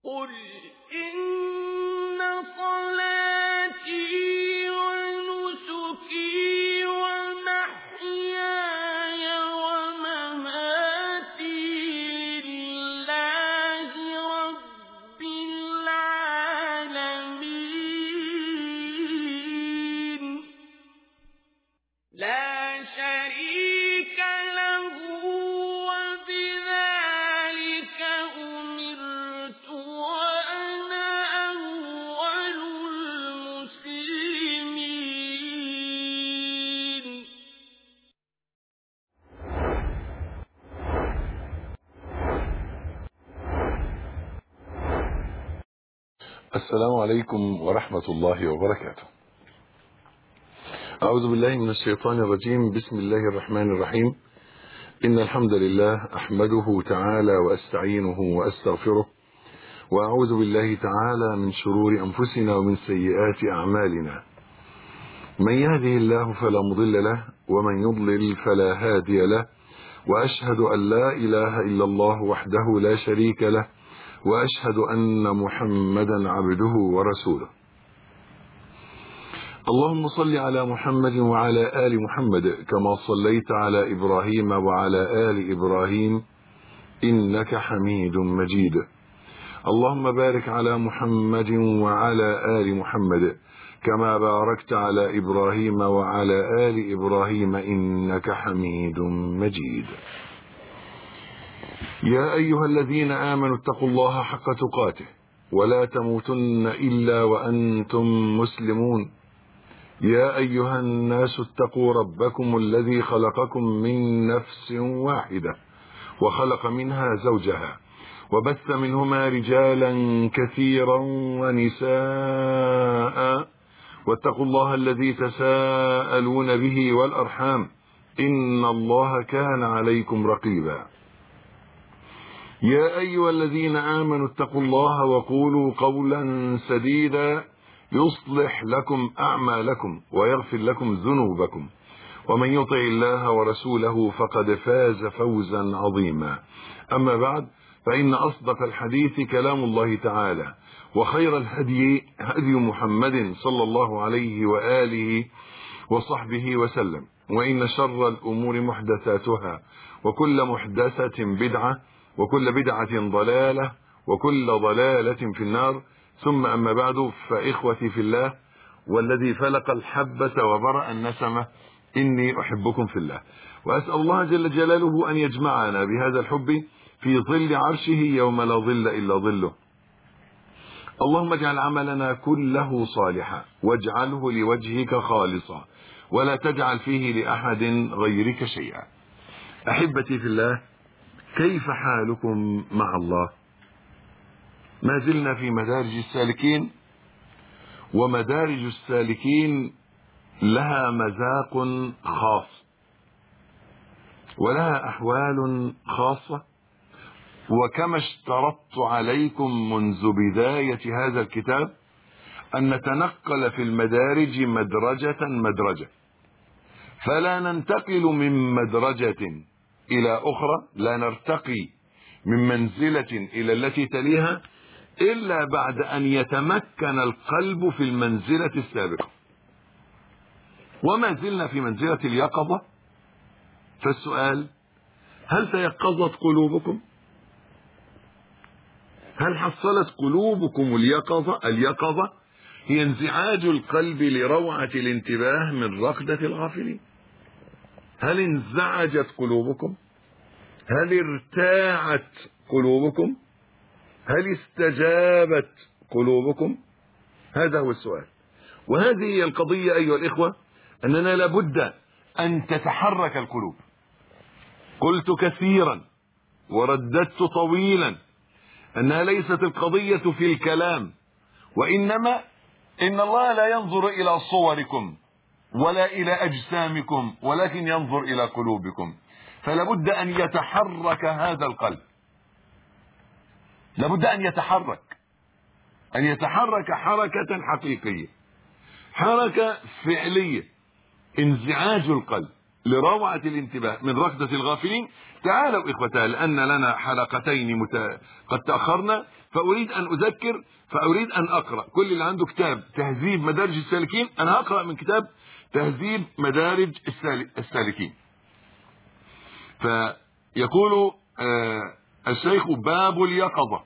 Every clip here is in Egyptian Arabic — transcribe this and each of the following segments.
قل إن صلاتي ونسكي ومحياي ومماتي لله رب العالمين لا شريك له وبذلك أمرت وأنا أول المسلمين السلام عليكم ورحمة الله وبركاته أعوذ بالله من الشيطان الرجيم بسم الله الرحمن الرحيم إن الحمد لله أحمده تعالى وأستعينه وأستغفره وأعوذ بالله تعالى من شرور أنفسنا ومن سيئات أعمالنا من يهده الله فلا مضل له ومن يضلل فلا هادي له وأشهد أن لا إله إلا الله وحده لا شريك له واشهد ان محمدا عبده ورسوله اللهم صل على محمد وعلى ال محمد كما صليت على ابراهيم وعلى ال ابراهيم انك حميد مجيد اللهم بارك على محمد وعلى ال محمد كما باركت على ابراهيم وعلى ال ابراهيم انك حميد مجيد يا أيها الذين آمنوا اتقوا الله حق تقاته ولا تموتن إلا وأنتم مسلمون يا أيها الناس اتقوا ربكم الذي خلقكم من نفس واحدة وخلق منها زوجها وبث منهما رجالا كثيرا ونساء واتقوا الله الذي تساءلون به والأرحام إن الله كان عليكم رقيبا يا أيها الذين آمنوا اتقوا الله وقولوا قولا سديدا يصلح لكم أعمالكم ويغفر لكم ذنوبكم ومن يطع الله ورسوله فقد فاز فوزا عظيما أما بعد فإن أصدق الحديث كلام الله تعالى وخير الهدي هدي محمد صلى الله عليه وآله وصحبه وسلم وإن شر الأمور محدثاتها وكل محدثة بدعة وكل بدعة ضلالة وكل ضلالة في النار ثم أما بعد فإخوتي في الله والذي فلق الحبة وبرأ النسمة إني أحبكم في الله وأسأل الله جل جلاله أن يجمعنا بهذا الحب في ظل عرشه يوم لا ظل إلا ظله اللهم اجعل عملنا كله صالحا واجعله لوجهك خالصا ولا تجعل فيه لأحد غيرك شيئا أحبتي في الله كيف حالكم مع الله ما زلنا في مدارج السالكين ومدارج السالكين لها مذاق خاص ولها احوال خاصه وكما اشترطت عليكم منذ بدايه هذا الكتاب ان نتنقل في المدارج مدرجه مدرجه فلا ننتقل من مدرجه الى اخرى لا نرتقي من منزله الى التي تليها الا بعد ان يتمكن القلب في المنزله السابقه وما زلنا في منزله اليقظه فالسؤال هل تيقظت قلوبكم هل حصلت قلوبكم اليقظه اليقظه هي انزعاج القلب لروعه الانتباه من رقده الغافلين هل انزعجت قلوبكم هل ارتاعت قلوبكم هل استجابت قلوبكم هذا هو السؤال وهذه هي القضية أيها الإخوة أننا لابد أن تتحرك القلوب قلت كثيرا ورددت طويلا أنها ليست القضية في الكلام وإنما إن الله لا ينظر إلى صوركم ولا إلى أجسامكم ولكن ينظر إلى قلوبكم فلابد أن يتحرك هذا القلب لابد أن يتحرك أن يتحرك حركة حقيقية حركة فعلية انزعاج القلب لروعة الانتباه من ركضة الغافلين تعالوا إخوتاه لأن لنا حلقتين مت... قد تأخرنا فأريد أن أذكر فأريد أن أقرأ كل اللي عنده كتاب تهذيب مدارج السالكين أنا هقرأ من كتاب تهذيب مدارج السال... السالكين فيقول آه الشيخ باب اليقظة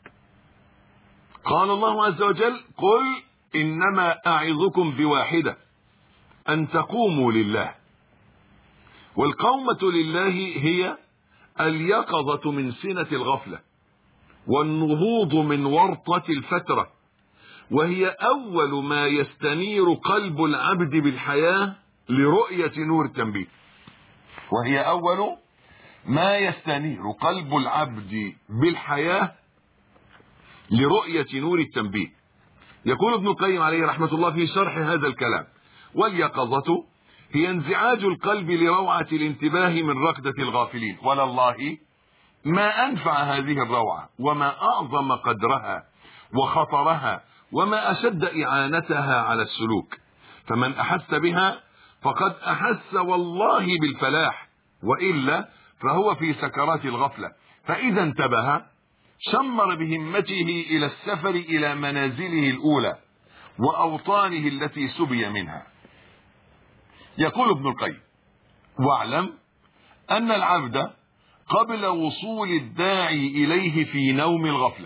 قال الله عز وجل قل إنما أعظكم بواحدة أن تقوموا لله والقومة لله هي اليقظة من سنة الغفلة والنهوض من ورطة الفترة وهي أول ما يستنير قلب العبد بالحياة لرؤية نور التنبيه وهي أول ما يستنير قلب العبد بالحياة لرؤية نور التنبيه يقول ابن القيم عليه رحمة الله في شرح هذا الكلام واليقظة هي انزعاج القلب لروعة الانتباه من ركضة الغافلين ولله ما أنفع هذه الروعة وما أعظم قدرها وخطرها وما أشد إعانتها على السلوك فمن أحس بها فقد أحس والله بالفلاح وإلا فهو في سكرات الغفلة فإذا انتبه شمر بهمته إلى السفر إلى منازله الأولى وأوطانه التي سبي منها يقول ابن القيم واعلم أن العبد قبل وصول الداعي إليه في نوم الغفلة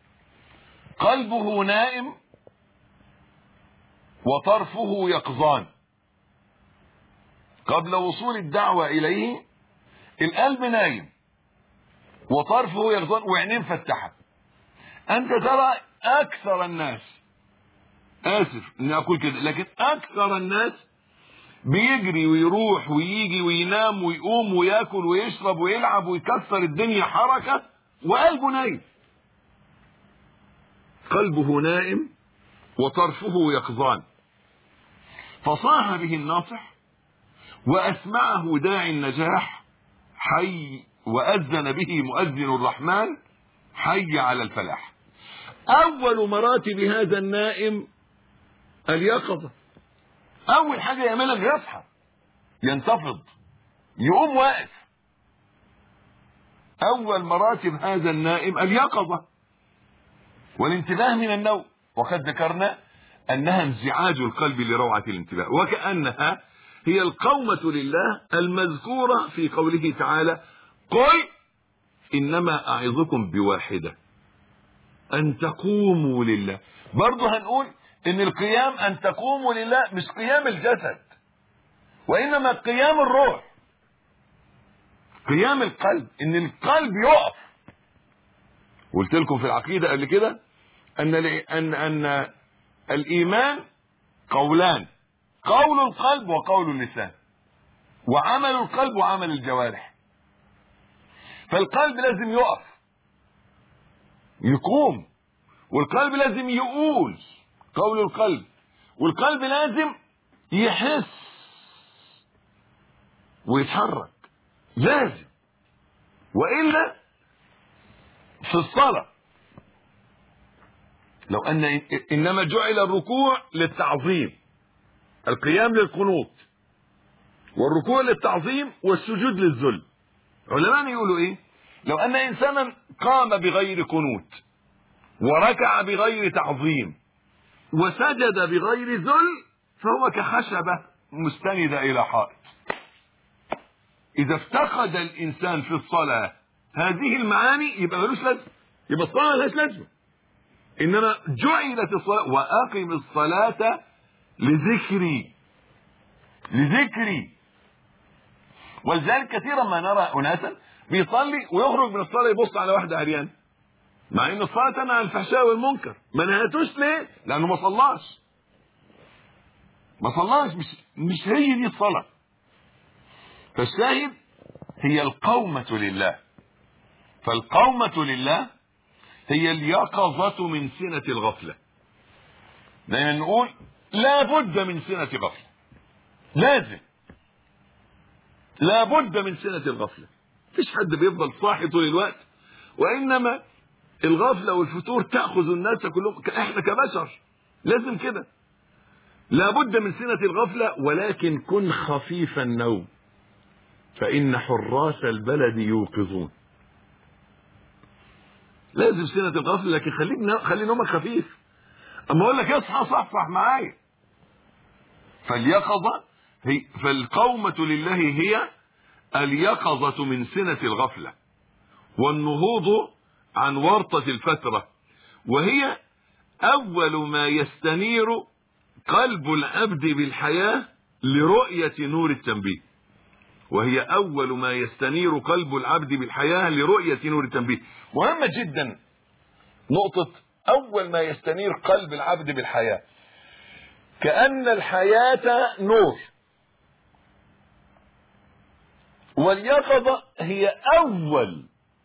قلبه نائم وطرفه يقظان قبل وصول الدعوة إليه القلب نايم وطرفه يقظان وعينيه مفتحة أنت ترى أكثر الناس آسف إني أقول كده لكن أكثر الناس بيجري ويروح ويجي وينام ويقوم وياكل ويشرب ويلعب ويكسر الدنيا حركة وقلبه نايم قلبه نائم وطرفه يقظان فصاح به الناصح وأسمعه داعي النجاح حي وأذن به مؤذن الرحمن حي على الفلاح أول مراتب هذا النائم اليقظة أول حاجة يعملها إنه يصحى ينتفض يقوم واقف أول مراتب هذا النائم اليقظة والانتباه من النوم وقد ذكرنا أنها انزعاج القلب لروعة الانتباه وكأنها هي القومة لله المذكورة في قوله تعالى قل إنما أعظكم بواحدة أن تقوموا لله برضه هنقول إن القيام أن تقوموا لله مش قيام الجسد وإنما قيام الروح قيام القلب إن القلب يقف قلت لكم في العقيدة قبل كده أن أن أن الإيمان قولان قول القلب وقول اللسان وعمل القلب وعمل الجوارح فالقلب لازم يقف يقوم والقلب لازم يقول قول القلب والقلب لازم يحس ويتحرك لازم والا في الصلاه لو ان انما جعل الركوع للتعظيم القيام للقنوط والركوع للتعظيم والسجود للذل علماء يقولوا ايه لو ان انسانا قام بغير قنوت وركع بغير تعظيم وسجد بغير ذل فهو كخشبة مستندة إلى حائط إذا افتقد الإنسان في الصلاة هذه المعاني يبقى ملوش لازمة يبقى الصلاة ملهاش لازمة إنما جعلت الصلاة وأقم الصلاة لذكري لذكري ولذلك كثيرا ما نرى أناسا بيصلي ويخرج من الصلاة يبص على واحدة عريان مع ان الصلاه تنهى عن الفحشاء والمنكر ما نهتوش ليه لانه ما صلاش ما صلاش مش مش هي دي الصلاه فالشاهد هي القومة لله فالقومة لله هي اليقظة من سنة الغفلة دايما نقول لا بد من سنة غفلة لازم لا بد من سنة الغفلة مفيش حد بيفضل صاحي طول الوقت وإنما الغفلة والفتور تأخذ الناس كلهم احنا كبشر لازم كده لابد من سنة الغفلة ولكن كن خفيف النوم فإن حراس البلد يوقظون لازم سنة الغفلة لكن خليك خلي نومك خفيف اما اقول لك اصحى صحصح معايا فاليقظة هي فالقومة لله هي اليقظة من سنة الغفلة والنهوض عن ورطة الفترة وهي أول ما يستنير قلب العبد بالحياة لرؤية نور التنبيه وهي أول ما يستنير قلب العبد بالحياة لرؤية نور التنبيه مهمة جدا نقطة أول ما يستنير قلب العبد بالحياة كأن الحياة نور واليقظة هي أول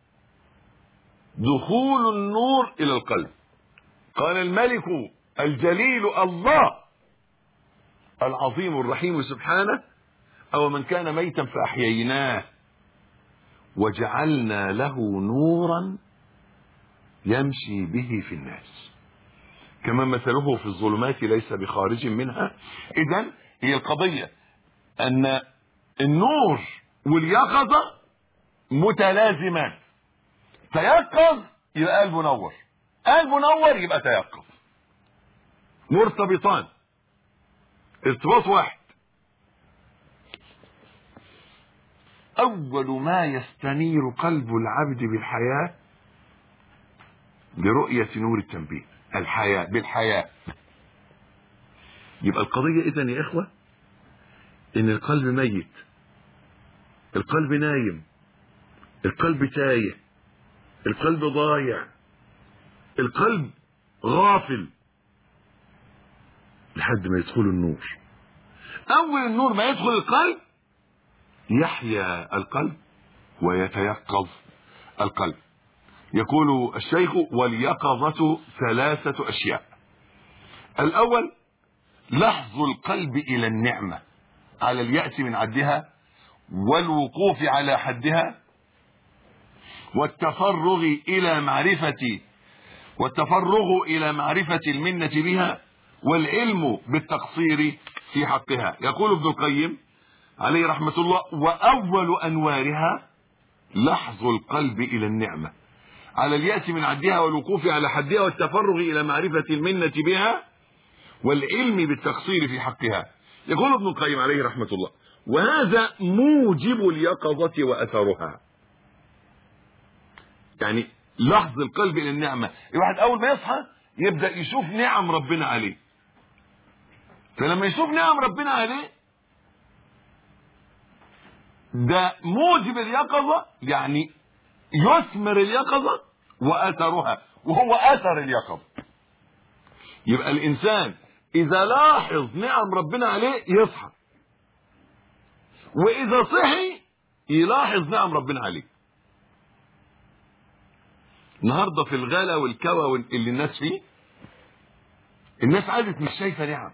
دخول النور إلى القلب قال الملك الجليل الله العظيم الرحيم سبحانه أو من كان ميتا فأحييناه وجعلنا له نورا يمشي به في الناس كما مثله في الظلمات ليس بخارج منها إذا هي القضية أن النور واليقظة متلازمان تيقظ يبقى قلبه نور قلبه نور يبقى تيقظ مرتبطان ارتباط واحد أول ما يستنير قلب العبد بالحياة برؤية نور التنبيه الحياة بالحياة يبقى القضية إذا يا إخوة إن القلب ميت القلب نايم القلب تايه القلب ضايع القلب غافل لحد ما يدخل النور أول النور ما يدخل القلب يحيا القلب ويتيقظ القلب يقول الشيخ واليقظة ثلاثة أشياء الأول لحظ القلب إلى النعمة على اليأس من عدها والوقوف على حدها والتفرغ إلى معرفة والتفرغ إلى معرفة المنة بها والعلم بالتقصير في حقها يقول ابن القيم عليه رحمة الله وأول أنوارها لحظ القلب إلى النعمة على اليأس من عدها والوقوف على حدها والتفرغ إلى معرفة المنة بها والعلم بالتقصير في حقها يقول ابن القيم عليه رحمة الله وهذا موجب اليقظة وأثرها يعني لحظ القلب إلى النعمة الواحد أول ما يصحى يبدأ يشوف نعم ربنا عليه فلما يشوف نعم ربنا عليه ده موجب اليقظة يعني يثمر اليقظة وأثرها وهو أثر اليقظة يبقى الإنسان إذا لاحظ نعم ربنا عليه يصحى وإذا صحي يلاحظ نعم ربنا عليه النهارده في الغلا والكوى اللي الناس فيه الناس عادت مش شايفه نعم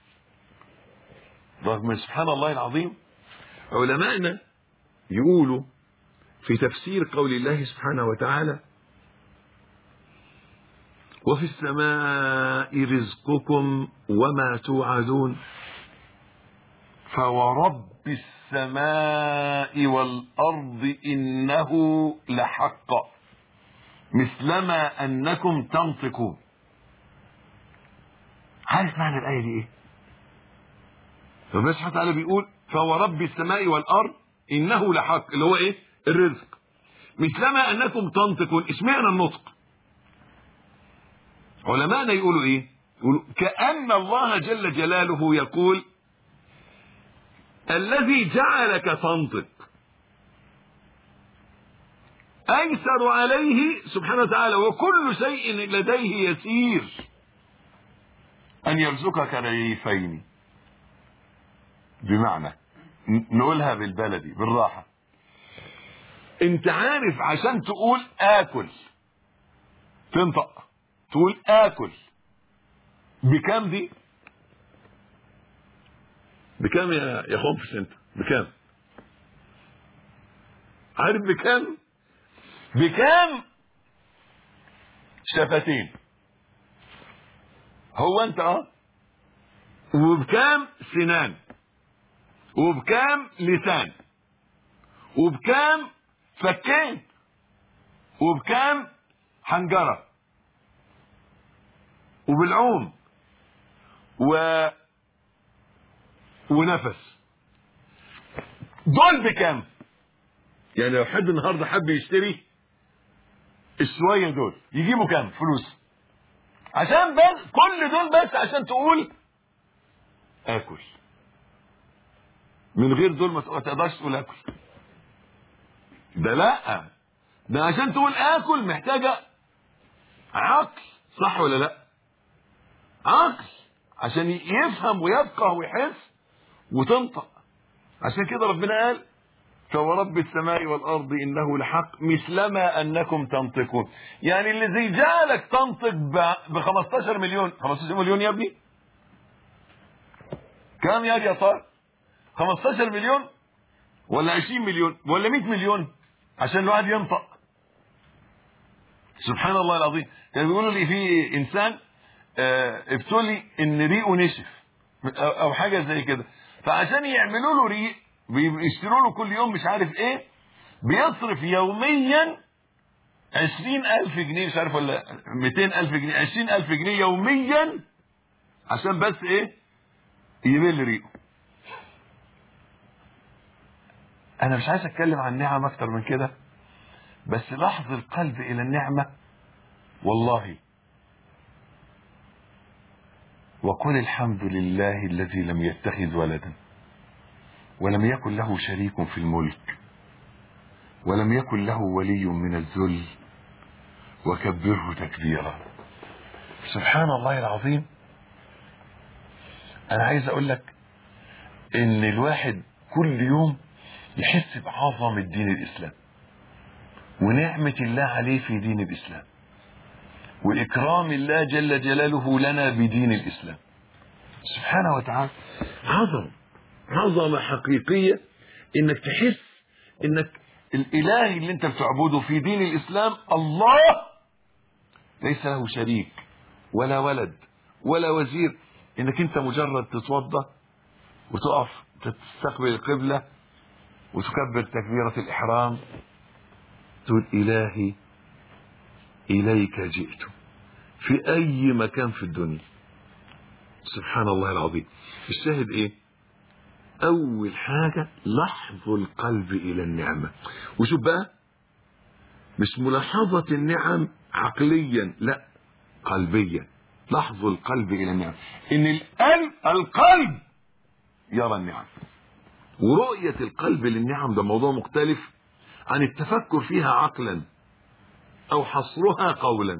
رغم سبحان الله العظيم علمائنا يقولوا في تفسير قول الله سبحانه وتعالى وفي السماء رزقكم وما توعدون فورب السماء والأرض إنه لحق مثلما أنكم تنطقون عارف معنى الآية دي إيه؟ ربنا سبحانه وتعالى بيقول فورب السماء والأرض إنه لحق اللي هو إيه؟ الرزق مثلما أنكم تنطقون اشمعنى النطق؟ علماءنا يقولوا إيه؟ يقولوا كأن الله جل جلاله يقول الذي جعلك تنطق أيسر عليه سبحانه وتعالى وكل شيء لديه يسير أن يرزقك رغيفين بمعنى نقولها بالبلدي بالراحة انت عارف عشان تقول آكل تنطق تقول آكل بكام دي بكام يا يا خنفس انت بكام عارف بكام بكام شفتين هو انت اه وبكام سنان وبكام لسان وبكام فكين وبكام حنجرة وبالعوم و ونفس دول بكام يعني لو حد النهارده حب يشتري الشوية دول يجيبوا كام فلوس عشان بس كل دول بس عشان تقول اكل من غير دول ما تقدرش تقول اكل ده لا ده عشان تقول اكل محتاجة عقل صح ولا لا عقل عشان يفهم ويفقه ويحس وتنطق عشان كده ربنا قال فورب السماء والارض انه لحق مثلما انكم تنطقون يعني اللي زي جعلك تنطق ب 15 مليون 15 مليون يا ابني كم يا يا صار 15 مليون ولا 20 مليون ولا 100 مليون عشان الواحد ينطق سبحان الله العظيم كانوا بيقولوا لي في انسان آه، ابتلي ان ريقه نشف او أو حاجه زي كده فعشان يعملوا له ريق بيشتروا له كل يوم مش عارف ايه بيصرف يوميا عشرين ألف جنيه مش عارف ولا ميتين ألف جنيه عشرين ألف جنيه يوميا عشان بس ايه يبل ريقه انا مش عايز اتكلم عن نعم اكتر من كده بس لحظ القلب الى النعمة والله وقل الحمد لله الذي لم يتخذ ولدا ولم يكن له شريك في الملك ولم يكن له ولي من الذل وكبره تكبيرا سبحان الله العظيم انا عايز اقول لك ان الواحد كل يوم يحس بعظمة دين الاسلام ونعمة الله عليه في دين الاسلام واكرام الله جل جلاله لنا بدين الاسلام سبحانه وتعالى عظم عظمة حقيقية انك تحس انك الاله اللي انت بتعبده في دين الاسلام الله ليس له شريك ولا ولد ولا وزير انك انت مجرد تتوضا وتقف تستقبل القبلة وتكبر تكبيرة الإحرام تقول إلهي إليك جئت في أي مكان في الدنيا سبحان الله العظيم الشاهد إيه أول حاجة لحظ القلب إلى النعمة وشوف بقى مش ملاحظة النعم عقليا لا قلبيا لحظ القلب إلى النعم إن القلب القلب يرى النعم ورؤية القلب للنعم ده موضوع مختلف عن التفكر فيها عقلا او حصرها قولا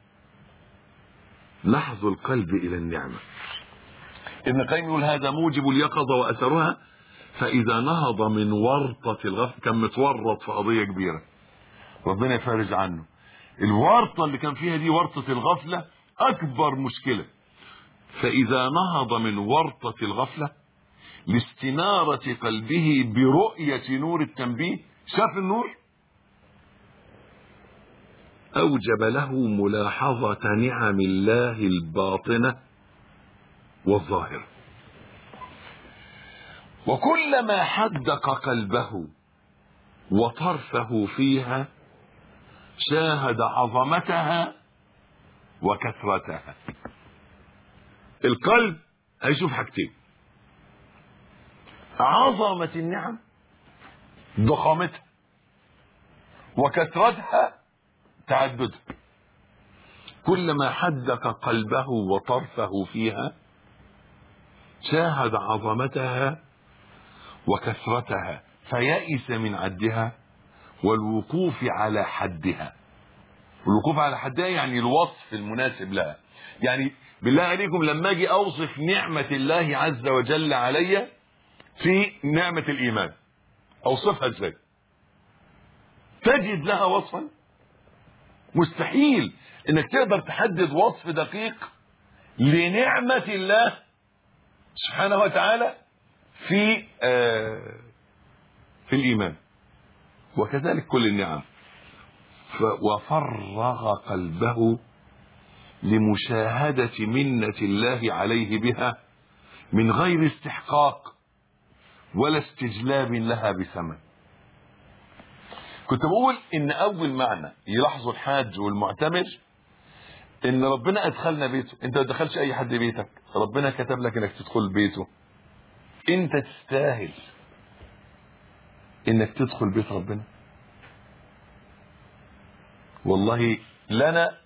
لحظ القلب الى النعمة ابن القيم يقول هذا موجب اليقظة واثرها فاذا نهض من ورطة الغفل كان متورط في قضية كبيرة ربنا يفرج عنه الورطة اللي كان فيها دي ورطة الغفلة اكبر مشكلة فاذا نهض من ورطة الغفلة لاستنارة قلبه برؤية نور التنبيه شاف النور أوجب له ملاحظة نعم الله الباطنة والظاهرة وكلما حدق قلبه وطرفه فيها شاهد عظمتها وكثرتها القلب هيشوف حاجتين عظمة النعم ضخامتها وكثرتها تعددها كلما حدق قلبه وطرفه فيها شاهد عظمتها وكثرتها فيئس من عدها والوقوف على حدها الوقوف على حدها يعني الوصف المناسب لها يعني بالله عليكم لما اجي اوصف نعمة الله عز وجل علي في نعمة الايمان اوصفها ازاي تجد لها وصفا مستحيل انك تقدر تحدد وصف دقيق لنعمة الله سبحانه وتعالى في آه في الايمان وكذلك كل النعم وفرغ قلبه لمشاهدة منة الله عليه بها من غير استحقاق ولا استجلاب لها بثمن كنت بقول ان اول معنى يلاحظه الحاج والمعتمر ان ربنا ادخلنا بيته انت ما تدخلش اي حد بيتك ربنا كتب لك انك تدخل بيته انت تستاهل انك تدخل بيت ربنا والله لنا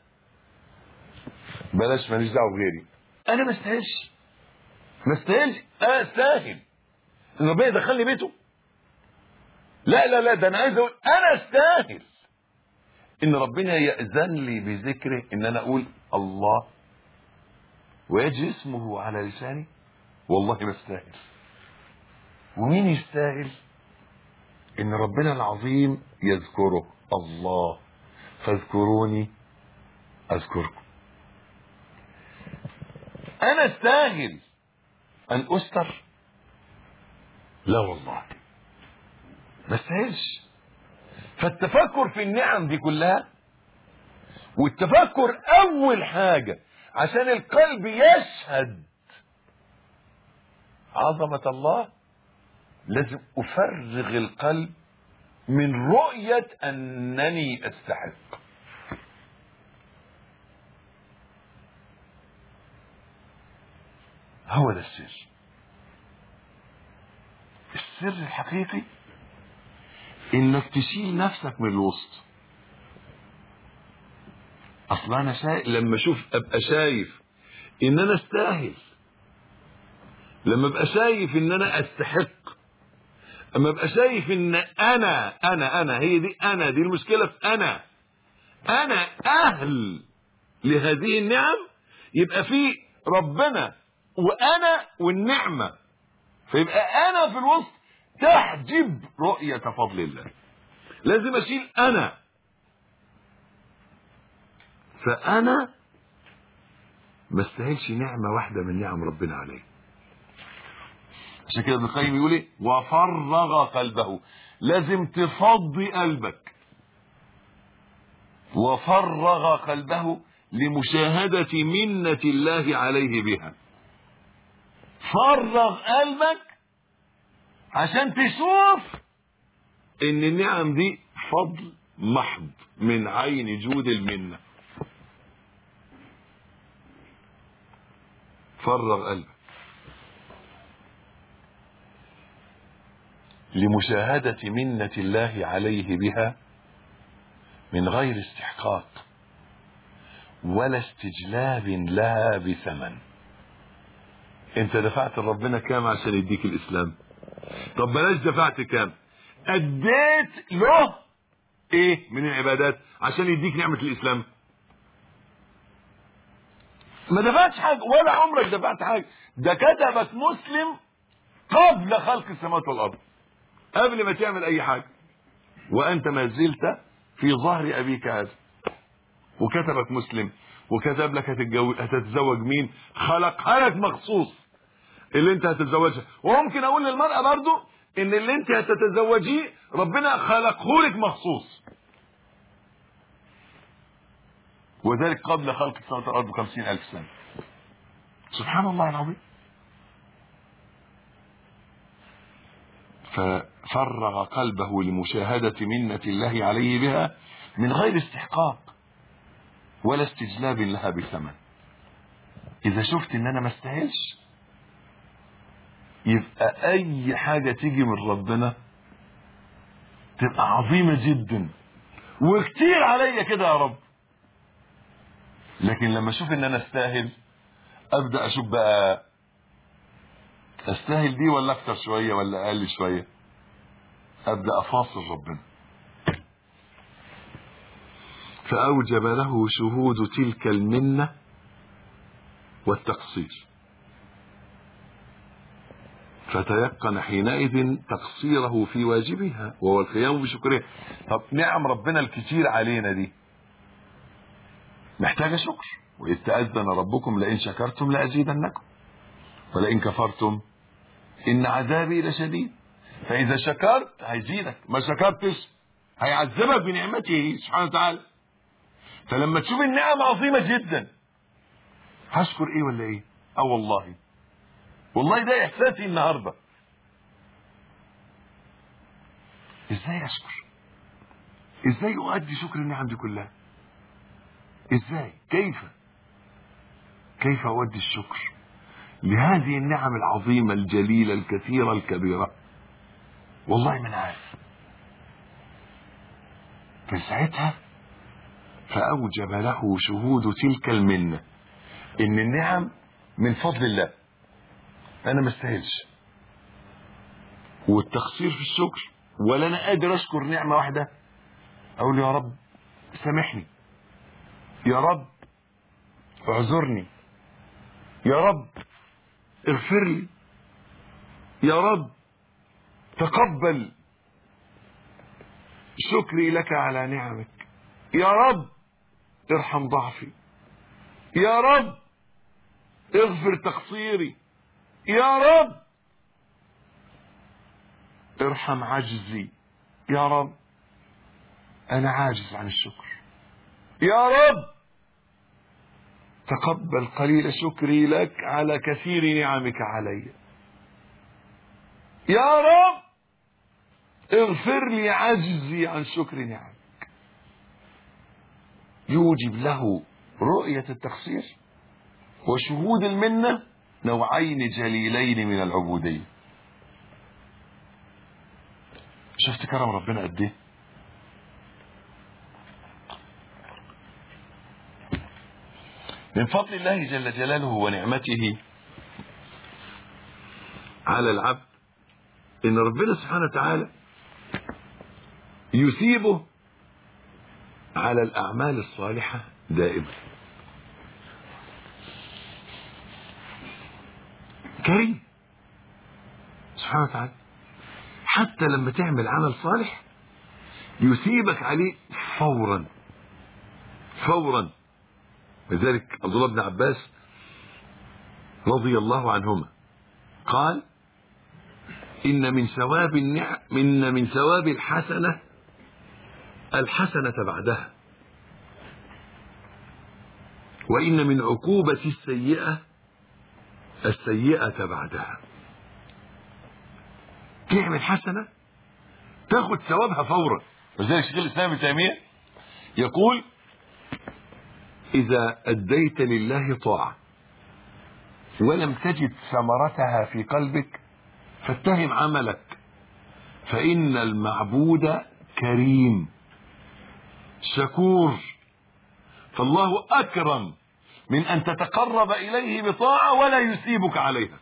بلاش ماليش دعوه بغيري انا ما استاهلش ما استاهلش انا استاهل ان ربنا يدخلني بيته لا لا لا ده انا عايز اقول انا استاهل ان ربنا يأذن لي بذكره ان انا اقول الله ويجي اسمه على لساني والله ما استاهل ومين يستاهل ان ربنا العظيم يذكره الله فاذكروني اذكركم انا استاهل ان استر لا والله ما استاهلش فالتفكر في النعم دي كلها والتفكر اول حاجة عشان القلب يشهد عظمة الله لازم افرغ القلب من رؤية انني استحق هو ده السر السر الحقيقي انك تشيل نفسك من الوسط اصل انا شايف لما اشوف ابقى شايف ان انا استاهل لما ابقى شايف ان انا استحق اما ابقى شايف ان انا انا انا هي دي انا دي المشكله في انا انا اهل لهذه النعم يبقى في ربنا وانا والنعمه فيبقى انا في الوسط تحجب رؤية فضل الله لازم اشيل انا فانا ما استاهلش نعمة واحدة من نعم ربنا عليه عشان كده ابن القيم يقول ايه وفرغ قلبه لازم تفضي قلبك وفرغ قلبه لمشاهدة منة الله عليه بها فرغ قلبك عشان تشوف ان النعم دي فضل محض من عين جود المنه فرغ قلبك لمشاهدة منة الله عليه بها من غير استحقاق ولا استجلاب لها بثمن انت دفعت لربنا كام عشان يديك الاسلام طب بلاش دفعت كام اديت له ايه من العبادات عشان يديك نعمة الاسلام ما دفعتش حاجة ولا عمرك دفعت حاجة ده كتبك مسلم قبل خلق السماوات والارض قبل ما تعمل اي حاجة وانت ما زلت في ظهر ابيك هذا وكتبك مسلم وكتب لك هتتجوز هتتزوج مين خلقها لك مخصوص اللي انت هتتزوجها وممكن اقول للمرأة برضو ان اللي انت هتتزوجيه ربنا خلقه لك مخصوص وذلك قبل خلق السماوات والارض بخمسين الف سنة سبحان الله العظيم ففرغ قلبه لمشاهدة منة الله عليه بها من غير استحقاق ولا استجلاب لها بثمن اذا شفت ان انا ما استاهلش يبقى اي حاجة تيجي من ربنا تبقى عظيمة جدا وكتير عليا كده يا رب لكن لما اشوف ان انا استاهل ابدا اشوف بقى استاهل دي ولا اكتر شوية ولا اقل شوية ابدا افاصل ربنا فاوجب له شهود تلك المنة والتقصير فتيقن حينئذ تقصيره في واجبها وهو القيام بشكرها طب نعم ربنا الكتير علينا دي محتاجة شكر وإذ تأذن ربكم لئن شكرتم لأزيدنكم ولئن كفرتم إن عذابي لشديد فإذا شكرت هيزيدك ما شكرتش هيعذبك بنعمته سبحانه وتعالى فلما تشوف النعم عظيمة جدا هشكر ايه ولا ايه اه والله والله ده احساسي النهاردة ازاي اشكر ازاي اؤدي شكر النعم دي كلها ازاي كيف كيف اؤدي الشكر لهذه النعم العظيمة الجليلة الكثيرة الكبيرة والله من عارف فساعتها فأوجب له شهود تلك المنة إن النعم من فضل الله أنا ما استاهلش والتقصير في الشكر ولا أنا قادر أشكر نعمة واحدة أقول يا رب سامحني يا رب اعذرني يا رب اغفر لي يا رب تقبل شكري لك على نعمك يا رب ارحم ضعفي يا رب اغفر تقصيري يا رب ارحم عجزي يا رب انا عاجز عن الشكر يا رب تقبل قليل شكري لك على كثير نعمك علي يا رب اغفر لي عجزي عن شكر نعمك يوجب له رؤية التقصير وشهود المنة نوعين جليلين من العبودية شفت كرم ربنا قد ايه من فضل الله جل جلاله ونعمته على العبد ان ربنا سبحانه وتعالى يثيبه على الاعمال الصالحه دائما كريم سبحانه وتعالى حتى لما تعمل عمل صالح يثيبك عليه فورا فورا لذلك عبد الله بن عباس رضي الله عنهما قال إن من ثواب النعم إن من ثواب الحسنة الحسنة بعدها وإن من عقوبة السيئة السيئة بعدها تعمل حسنة تاخد ثوابها فورا ولذلك شيخ الإسلام ابن تيمية يقول إذا أديت لله طاعة ولم تجد ثمرتها في قلبك فاتهم عملك فإن المعبود كريم شكور فالله أكرم من أن تتقرب إليه بطاعة ولا يثيبك عليها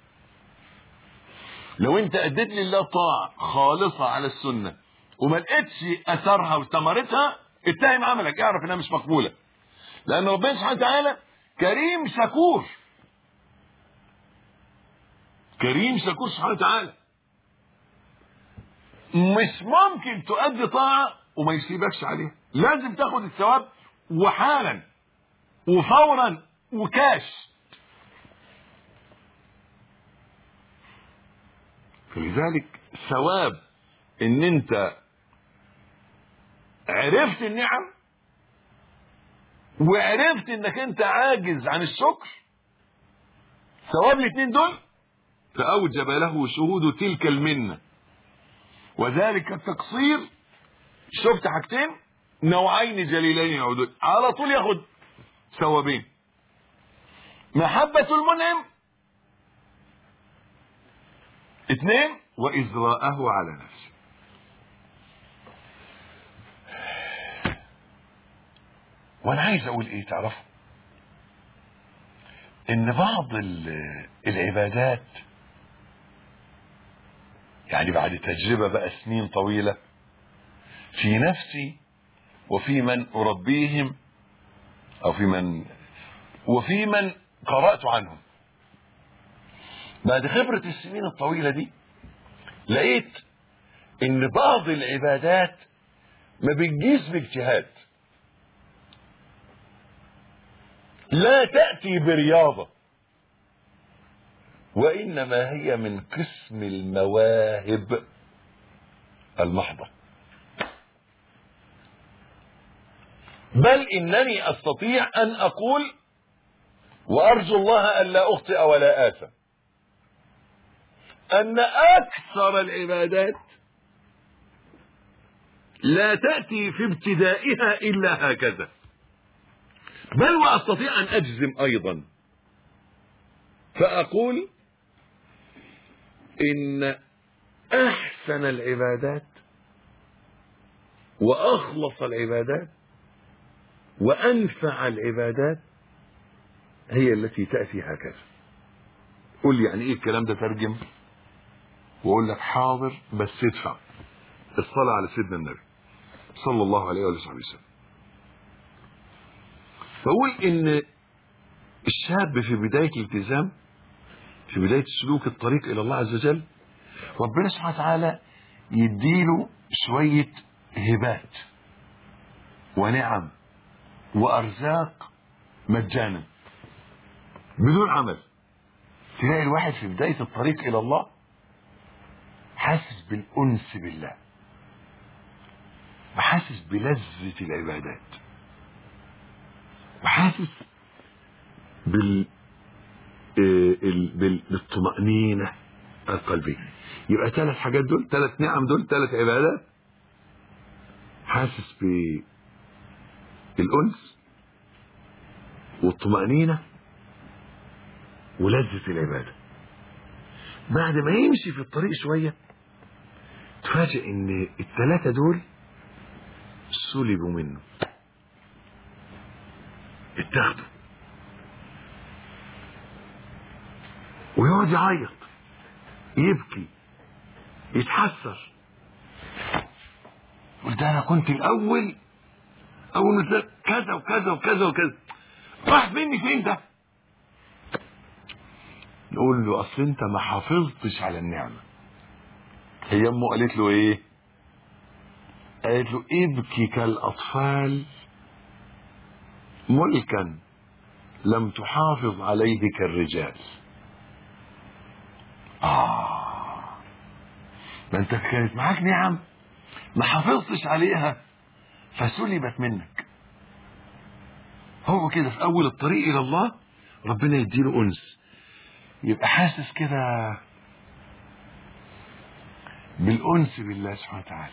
لو أنت أديت لله طاعة خالصة على السنة وما لقيتش أثرها وثمرتها اتهم عملك اعرف إنها مش مقبولة لأن ربنا سبحانه وتعالى كريم شكور كريم شكور سبحانه وتعالى مش ممكن تؤدي طاعة وما يسيبكش عليها لازم تاخد الثواب وحالا وفورا وكاش فلذلك ثواب ان انت عرفت النعم وعرفت انك انت عاجز عن الشكر ثواب الاثنين دول فاوجب له شهود تلك المنه وذلك التقصير شفت حاجتين نوعين جليلين يعودون على طول ياخد ثوابين محبة المنعم اثنين وإزراءه على نفسه وانا عايز اقول ايه تعرفوا ان بعض ال- العبادات يعني بعد تجربة بقى سنين طويلة في نفسي وفي من أربيهم أو في من وفي من قرأت عنهم بعد خبرة السنين الطويلة دي لقيت إن بعض العبادات ما بتجيش باجتهاد لا تأتي برياضة وإنما هي من قسم المواهب المحضة بل إنني أستطيع أن أقول وأرجو الله ألا أخطئ ولا آثم أن أكثر العبادات لا تأتي في ابتدائها إلا هكذا بل وأستطيع أن أجزم أيضا فأقول إن أحسن العبادات وأخلص العبادات وأنفع العبادات هي التي تأتي هكذا قول لي يعني إيه الكلام ده ترجم وأقول لك حاضر بس ادفع الصلاة على سيدنا النبي صلى الله عليه وآله وسلم فأقول إن الشاب في بداية الالتزام في بداية سلوك الطريق إلى الله عز وجل ربنا سبحانه وتعالى يديله شوية هبات ونعم وأرزاق مجانا بدون عمل تلاقي الواحد في بداية الطريق إلى الله حاسس بالأنس بالله وحاسس بلذة العبادات وحاسس بال بالطمأنينة القلبية يبقى ثلاث حاجات دول ثلاث نعم دول ثلاث عبادات حاسس بالأنس والطمأنينة ولذة العبادة بعد ما يمشي في الطريق شوية تفاجئ ان الثلاثة دول سلبوا منه اتاخدوا ويقعد يعيط يبكي يتحسر يقول ده انا كنت الاول اول كذا وكذا وكذا وكذا راح مني فين ده نقول له اصل انت ما حافظتش على النعمه هي امه قالت له ايه قالت له ابكي كالاطفال ملكا لم تحافظ عليه كالرجال آه ما انت كانت معاك نعم ما حافظتش عليها فسلبت منك هو كده في أول الطريق إلى الله ربنا يديله أنس يبقى حاسس كده بالأنس بالله سبحانه وتعالى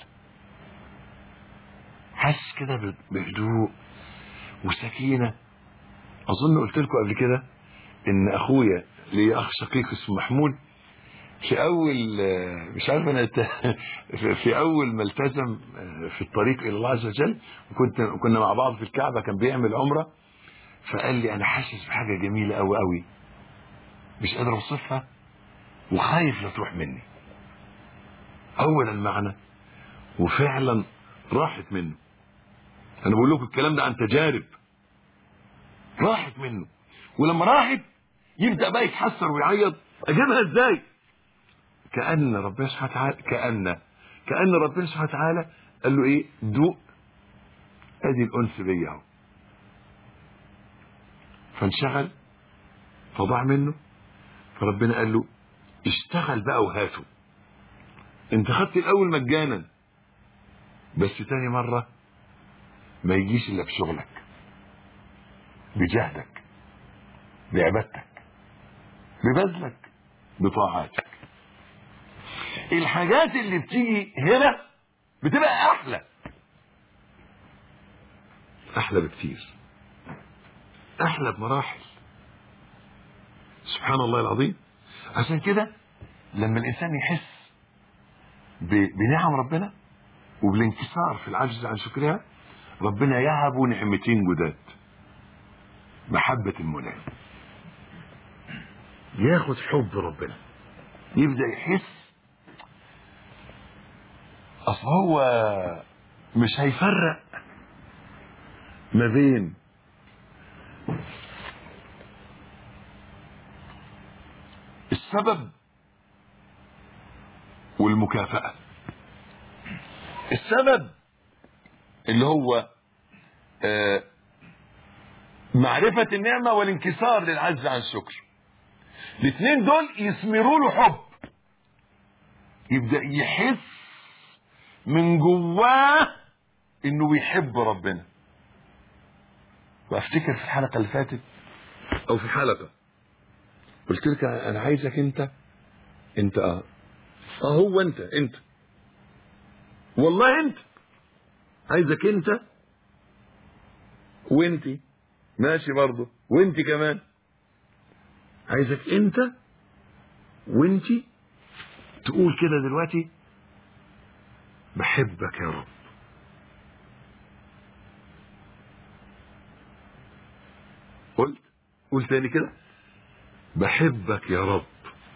حاسس كده بهدوء وسكينة أظن قلت لكم قبل كده إن أخويا لي أخ شقيق اسمه محمود في اول مش عارف انا في اول ما التزم في الطريق الى الله عز وجل كنت كنا مع بعض في الكعبه كان بيعمل عمره فقال لي انا حاسس بحاجه جميله قوي قوي مش قادر اوصفها وخايف لا تروح مني اولا المعنى وفعلا راحت منه انا بقول لكم الكلام ده عن تجارب راحت منه ولما راحت يبدا بقى يتحسر ويعيط اجيبها ازاي كأن ربنا سبحانه وتعالى كأن كأن ربنا سبحانه وتعالى قال له ايه دوق ادي الانس بيا اهو فانشغل فضاع منه فربنا قال له اشتغل بقى وهاته انت خدت الاول مجانا بس تاني مرة ما يجيش الا بشغلك بجهدك بعبادتك ببذلك بطاعاتك الحاجات اللي بتيجي هنا بتبقى احلى احلى بكتير احلى بمراحل سبحان الله العظيم عشان كده لما الانسان يحس بنعم ربنا وبالانكسار في العجز عن شكرها ربنا يهب نعمتين جداد محبة المنعم ياخد حب ربنا يبدأ يحس اصل هو مش هيفرق ما بين السبب والمكافأة السبب اللي هو آه معرفة النعمة والانكسار للعجز عن الشكر الاثنين دول يثمروا له حب يبدأ يحس من جواه انه بيحب ربنا وافتكر في الحلقة اللي فاتت او في حلقة قلت لك انا عايزك انت انت اه اه هو انت انت والله انت عايزك انت وانت ماشي برضه وانت كمان عايزك انت وانت تقول كده دلوقتي بحبك يا رب قلت قول تاني كده بحبك يا رب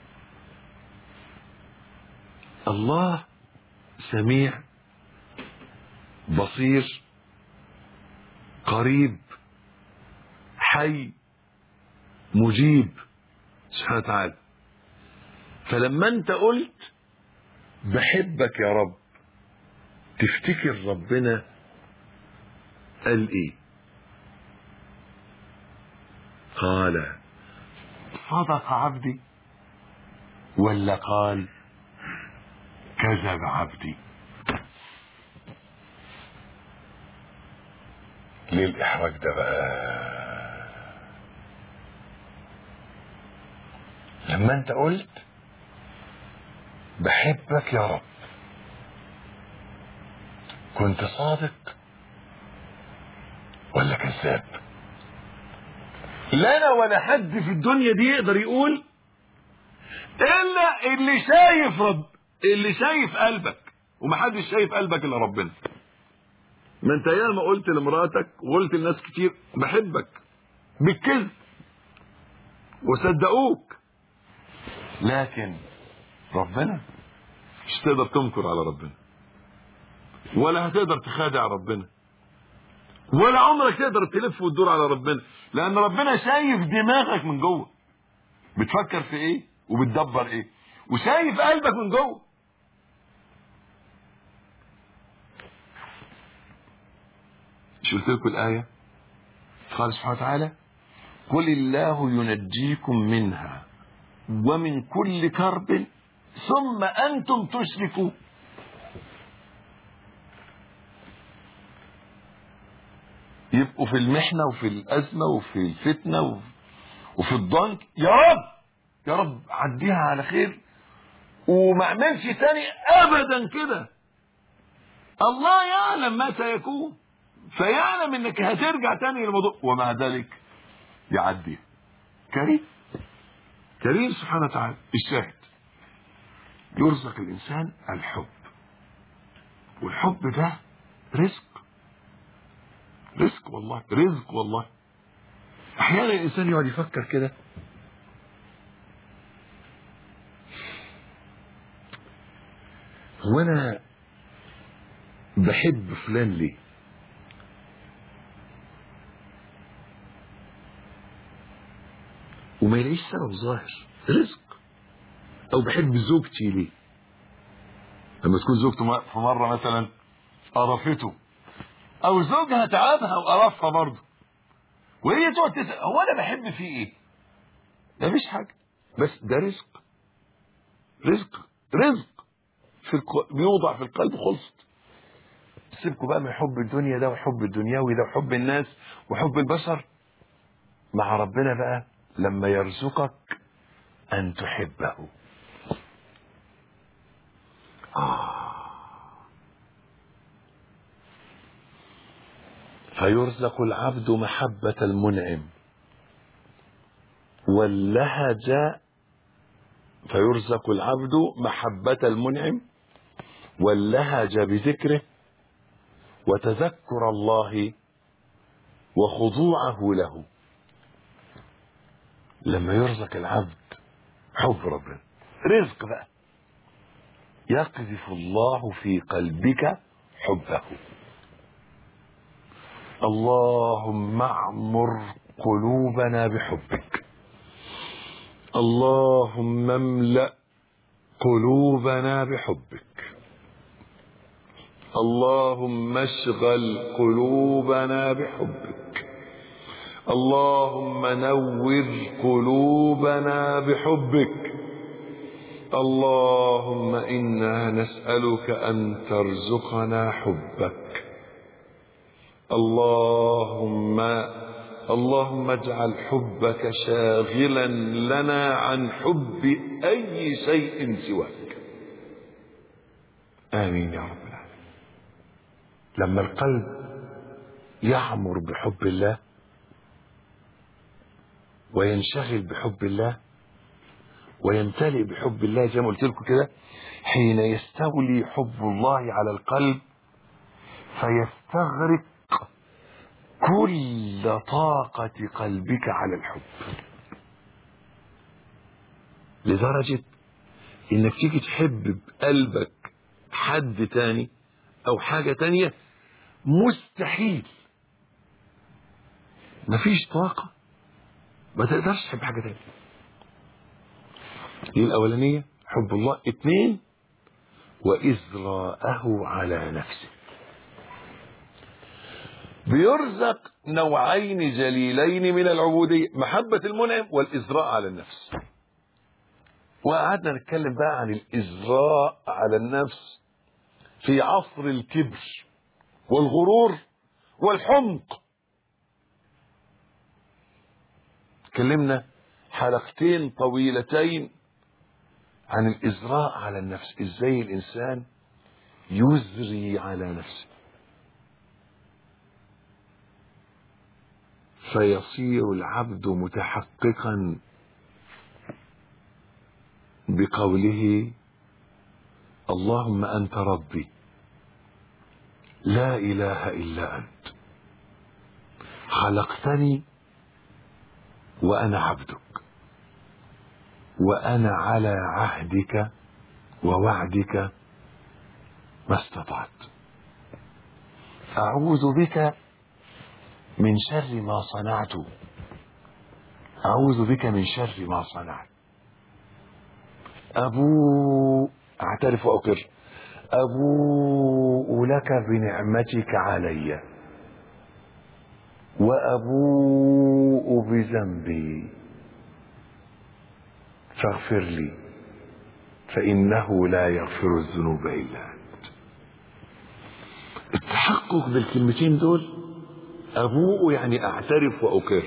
الله سميع بصير قريب حي مجيب سبحانه وتعالى فلما انت قلت بحبك يا رب تفتكر ربنا قال ايه قال صدق عبدي ولا قال كذب عبدي ليه الاحراج ده بقى لما انت قلت بحبك يا رب كنت صادق ولا كذاب لا انا ولا حد في الدنيا دي يقدر يقول الا اللي شايف رب اللي شايف قلبك ومحدش شايف قلبك الا ربنا ما انت ياما قلت لمراتك وقلت لناس كتير بحبك بالكذب وصدقوك لكن ربنا مش تقدر تنكر على ربنا ولا هتقدر تخادع ربنا ولا عمرك تقدر تلف وتدور على ربنا لان ربنا شايف دماغك من جوه بتفكر في ايه وبتدبر ايه وشايف قلبك من جوه مش قلت لكم الايه قال سبحانه وتعالى قل الله ينجيكم منها ومن كل كرب ثم انتم تشركون يبقوا في المحنه وفي الازمه وفي الفتنه وفي, وفي الضنك يا رب يا رب عديها على خير وما اعملش تاني ابدا كده الله يعلم ما سيكون فيعلم انك هترجع تاني للموضوع ومع ذلك يعديها كريم كريم سبحانه وتعالى الشاهد يرزق الانسان الحب والحب ده رزق رزق والله رزق والله احيانا الانسان يقعد يفكر كده هو انا بحب فلان ليه وما يلاقيش سبب ظاهر رزق او بحب زوجتي ليه لما تكون زوجته في مره مثلا قرفته او زوجها تعبها وقرفها برضه وهي تقعد تسال هو انا بحب فيه ايه مفيش حاجه بس ده رزق رزق رزق في الق... بيوضع في القلب خلصت سيبكوا بقى من حب الدنيا ده وحب الدنيوي ده وحب الناس وحب البشر مع ربنا بقى لما يرزقك ان تحبه آه. فيرزق العبد محبة المنعم واللهج فيرزق العبد محبة المنعم واللهج بذكره وتذكر الله وخضوعه له لما يرزق العبد حب ربنا رزق بقى يقذف الله في قلبك حبه اللهم اعمر قلوبنا بحبك اللهم املا قلوبنا بحبك اللهم اشغل قلوبنا بحبك اللهم نور قلوبنا بحبك اللهم انا نسالك ان ترزقنا حبك اللهم اللهم اجعل حبك شاغلا لنا عن حب اي شيء سواك امين يا رب العالمين لما القلب يعمر بحب الله وينشغل بحب الله ويمتلئ بحب الله زي ما قلت لكم كده حين يستولي حب الله على القلب فيستغرق كل طاقة قلبك على الحب لدرجة انك تيجي تحب بقلبك حد تاني او حاجة تانية مستحيل مفيش طاقة ما تقدرش تحب حاجة تانية دي الأولانية حب الله اتنين وإزراءه على نفسه بيرزق نوعين جليلين من العبودية محبة المنعم والإزراء على النفس وقعدنا نتكلم بقى عن الإزراء على النفس في عصر الكبر والغرور والحمق اتكلمنا حلقتين طويلتين عن الإزراء على النفس إزاي الإنسان يزري على نفسه فيصير العبد متحققا بقوله اللهم أنت ربي لا إله إلا أنت خلقتني وأنا عبدك وأنا على عهدك ووعدك ما استطعت أعوذ بك من شر ما صنعت أعوذ بك من شر ما صنعت أبوء أعترف وأقر أبوء لك بنعمتك علي وأبوء بذنبي فاغفر لي فإنه لا يغفر الذنوب إلا أنت التحقق بالكلمتين دول أبوء يعني أعترف وأقر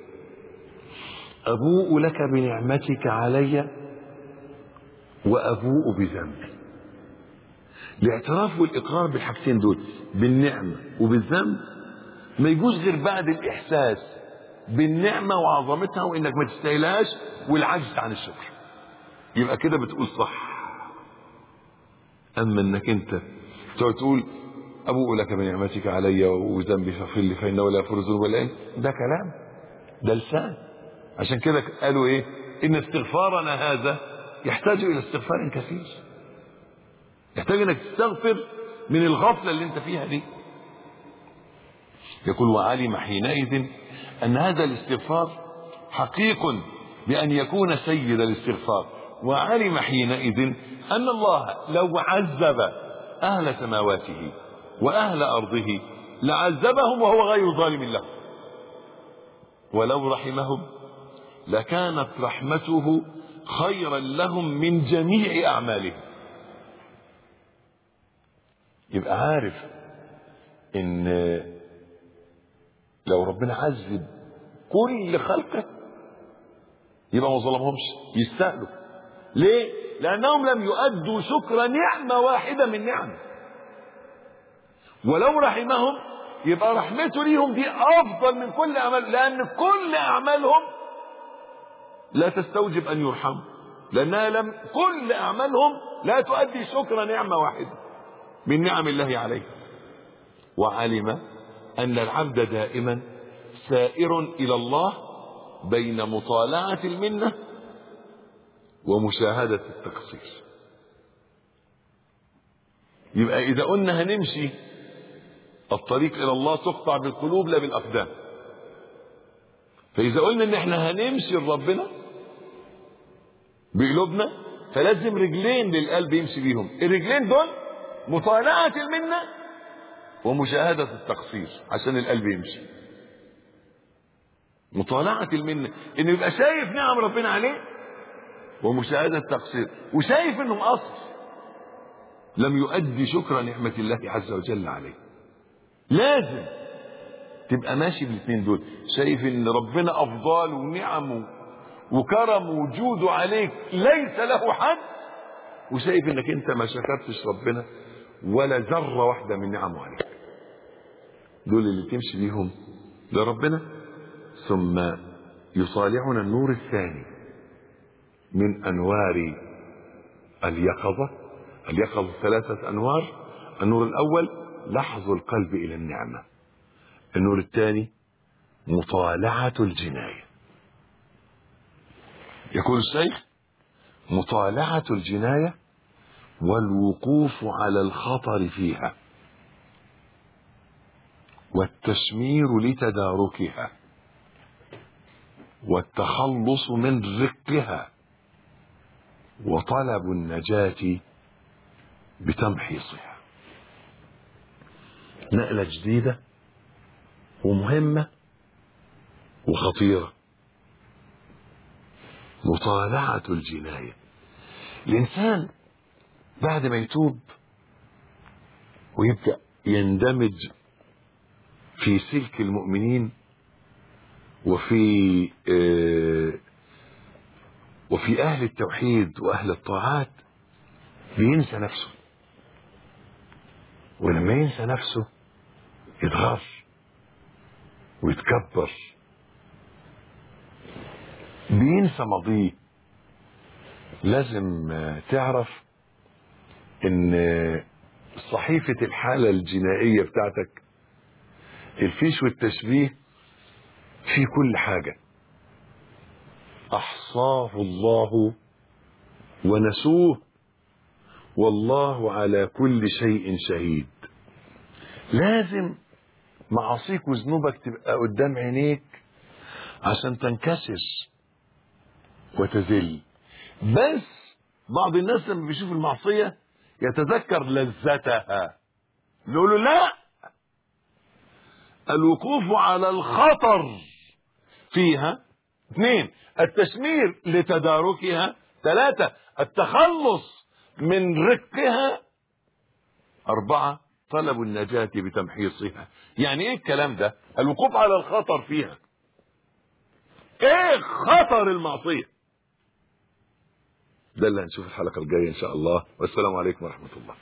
أبوء لك بنعمتك علي وأبوء بذنبي الاعتراف والإقرار بالحاجتين دول بالنعمة وبالذنب ما يجوز غير بعد الإحساس بالنعمة وعظمتها وإنك ما تستاهلهاش والعجز عن الشكر يبقى كده بتقول صح أما إنك أنت تقعد تقول أبوء لك بنعمتك علي وذنبي فاغفر لي فإنه لا يغفر الذنوب إلا أنت ده كلام ده لسان عشان كده قالوا إيه إن استغفارنا هذا يحتاج إلى استغفار كثير يحتاج إنك تستغفر من الغفلة اللي أنت فيها دي يقول وعلم حينئذ أن هذا الاستغفار حقيق بأن يكون سيد الاستغفار وعلم حينئذ أن الله لو عذب أهل سماواته وأهل أرضه لعذبهم وهو غير ظالم لهم ولو رحمهم لكانت رحمته خيرا لهم من جميع أعمالهم يبقى عارف ان لو ربنا عذب كل خلقه يبقى ما ظلمهمش يستاهلوا ليه لانهم لم يؤدوا شكر نعمه واحده من نعمه ولو رحمهم يبقى رحمته ليهم دي افضل من كل اعمال لان كل اعمالهم لا تستوجب ان يرحموا لانها لم كل اعمالهم لا تؤدي شكر نعمه واحده من نعم الله عليه وعلم ان العبد دائما سائر الى الله بين مطالعه المنه ومشاهده التقصير يبقى اذا قلنا هنمشي الطريق الى الله تقطع بالقلوب لا بالاقدام فاذا قلنا ان احنا هنمشي لربنا بقلوبنا فلازم رجلين للقلب يمشي بيهم الرجلين دول مطالعة المنة ومشاهدة التقصير عشان القلب يمشي مطالعة المنة انه يبقى شايف نعم ربنا عليه ومشاهدة التقصير وشايف انه مقصر لم يؤدي شكر نعمة الله عز وجل عليه لازم تبقى ماشي بالاثنين دول شايف ان ربنا افضال ونعمه وكرم وجوده عليك ليس له حد وشايف انك انت ما شكرتش ربنا ولا ذره واحده من نعمه عليك دول اللي تمشي بيهم لربنا ثم يصالحنا النور الثاني من انوار اليقظه اليقظه ثلاثه انوار النور الاول لحظ القلب الى النعمه النور الثاني مطالعه الجنايه يقول الشيخ مطالعه الجنايه والوقوف على الخطر فيها والتشمير لتداركها والتخلص من رقها وطلب النجاة بتمحيصها نقلة جديدة ومهمة وخطيرة مطالعة الجناية الإنسان بعد ما يتوب ويبدأ يندمج في سلك المؤمنين وفي آه وفي أهل التوحيد وأهل الطاعات بينسى نفسه ولما ينسى نفسه يتغر ويتكبر بينسى ماضيه لازم تعرف ان صحيفة الحالة الجنائية بتاعتك الفيش والتشبيه في كل حاجة احصاه الله ونسوه والله على كل شيء شهيد لازم معاصيك وذنوبك تبقى قدام عينيك عشان تنكسر وتذل بس بعض الناس لما بيشوف المعصية يتذكر لذتها نقول له لا الوقوف على الخطر فيها اثنين التشمير لتداركها ثلاثة التخلص من رقها أربعة طلب النجاة بتمحيصها يعني ايه الكلام ده الوقوف على الخطر فيها ايه خطر المعصية ده اللي هنشوف الحلقة الجاية ان شاء الله والسلام عليكم ورحمة الله